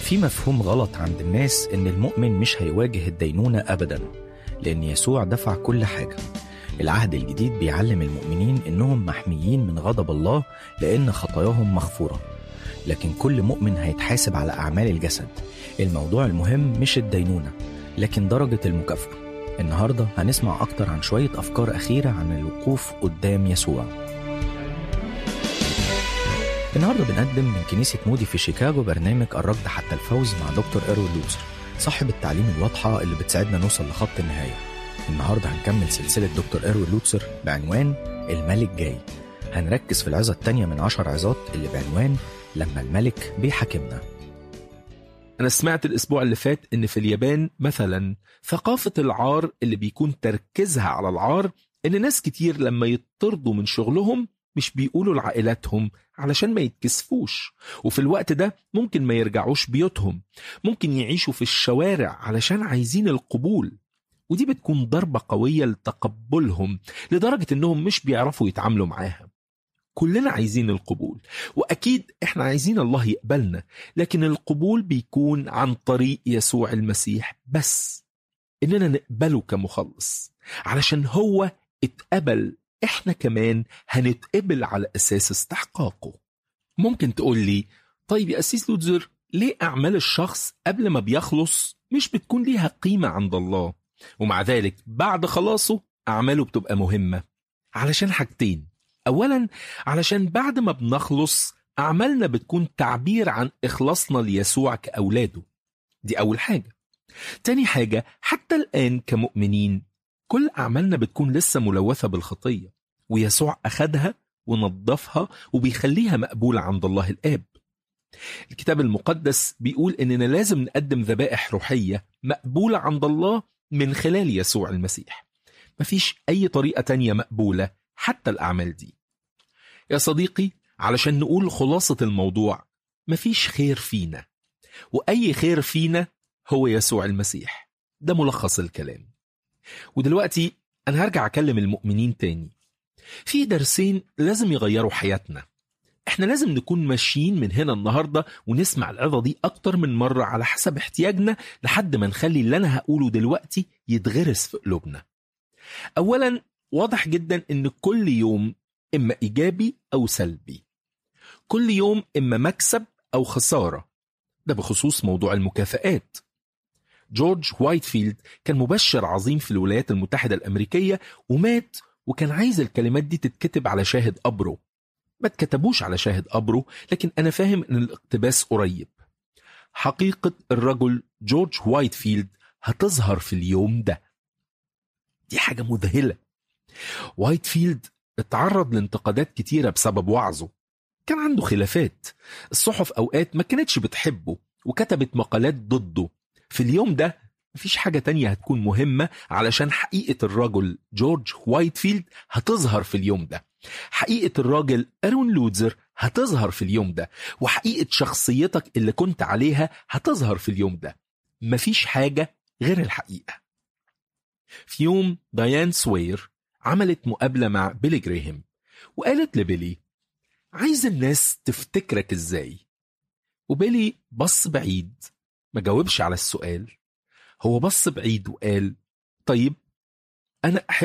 في مفهوم غلط عند الناس إن المؤمن مش هيواجه الدينونة أبدا لأن يسوع دفع كل حاجة العهد الجديد بيعلم المؤمنين إنهم محميين من غضب الله لأن خطاياهم مغفورة لكن كل مؤمن هيتحاسب على أعمال الجسد الموضوع المهم مش الدينونة لكن درجة المكافأة النهاردة هنسمع أكتر عن شوية أفكار أخيرة عن الوقوف قدام يسوع النهاردة بنقدم من كنيسة مودي في شيكاغو برنامج الركض حتى الفوز مع دكتور إيروين لوثر صاحب التعليم الواضحة اللي بتساعدنا نوصل لخط النهاية النهاردة هنكمل سلسلة دكتور إيروين لوثر بعنوان الملك جاي هنركز في العظة التانية من عشر عظات اللي بعنوان لما الملك بيحاكمنا أنا سمعت الأسبوع اللي فات إن في اليابان مثلا ثقافة العار اللي بيكون تركيزها على العار إن ناس كتير لما يطردوا من شغلهم مش بيقولوا لعائلاتهم علشان ما يتكسفوش وفي الوقت ده ممكن ما يرجعوش بيوتهم ممكن يعيشوا في الشوارع علشان عايزين القبول ودي بتكون ضربة قوية لتقبلهم لدرجة إنهم مش بيعرفوا يتعاملوا معاها كلنا عايزين القبول واكيد احنا عايزين الله يقبلنا لكن القبول بيكون عن طريق يسوع المسيح بس اننا نقبله كمخلص علشان هو اتقبل احنا كمان هنتقبل على اساس استحقاقه ممكن تقول لي طيب يا اسيس لوتزر ليه اعمال الشخص قبل ما بيخلص مش بتكون ليها قيمه عند الله ومع ذلك بعد خلاصه اعماله بتبقى مهمه علشان حاجتين اولا علشان بعد ما بنخلص اعمالنا بتكون تعبير عن اخلاصنا ليسوع كاولاده دي اول حاجه تاني حاجه حتى الان كمؤمنين كل اعمالنا بتكون لسه ملوثه بالخطيه ويسوع اخدها ونظفها وبيخليها مقبوله عند الله الاب الكتاب المقدس بيقول اننا لازم نقدم ذبائح روحيه مقبوله عند الله من خلال يسوع المسيح مفيش اي طريقه تانية مقبوله حتى الأعمال دي يا صديقي علشان نقول خلاصة الموضوع مفيش خير فينا وأي خير فينا هو يسوع المسيح ده ملخص الكلام ودلوقتي أنا هرجع أكلم المؤمنين تاني في درسين لازم يغيروا حياتنا احنا لازم نكون ماشيين من هنا النهارده ونسمع العظه دي اكتر من مره على حسب احتياجنا لحد ما نخلي اللي انا هقوله دلوقتي يتغرس في قلوبنا. اولا واضح جدا ان كل يوم اما ايجابي او سلبي كل يوم اما مكسب او خساره ده بخصوص موضوع المكافآت جورج وايتفيلد كان مبشر عظيم في الولايات المتحدة الأمريكية ومات وكان عايز الكلمات دي تتكتب على شاهد قبره ما اتكتبوش على شاهد قبره لكن أنا فاهم إن الاقتباس قريب حقيقة الرجل جورج وايتفيلد هتظهر في اليوم ده دي حاجة مذهلة وايتفيلد اتعرض لانتقادات كتيرة بسبب وعظه كان عنده خلافات الصحف أوقات ما كانتش بتحبه وكتبت مقالات ضده في اليوم ده مفيش حاجة تانية هتكون مهمة علشان حقيقة الرجل جورج وايتفيلد هتظهر في اليوم ده حقيقة الراجل أرون لودزر هتظهر في اليوم ده وحقيقة شخصيتك اللي كنت عليها هتظهر في اليوم ده مفيش حاجة غير الحقيقة في يوم ديان سوير عملت مقابلة مع بيلي جريهام وقالت لبيلي عايز الناس تفتكرك ازاي وبيلي بص بعيد ما جاوبش على السؤال هو بص بعيد وقال طيب أنا أحب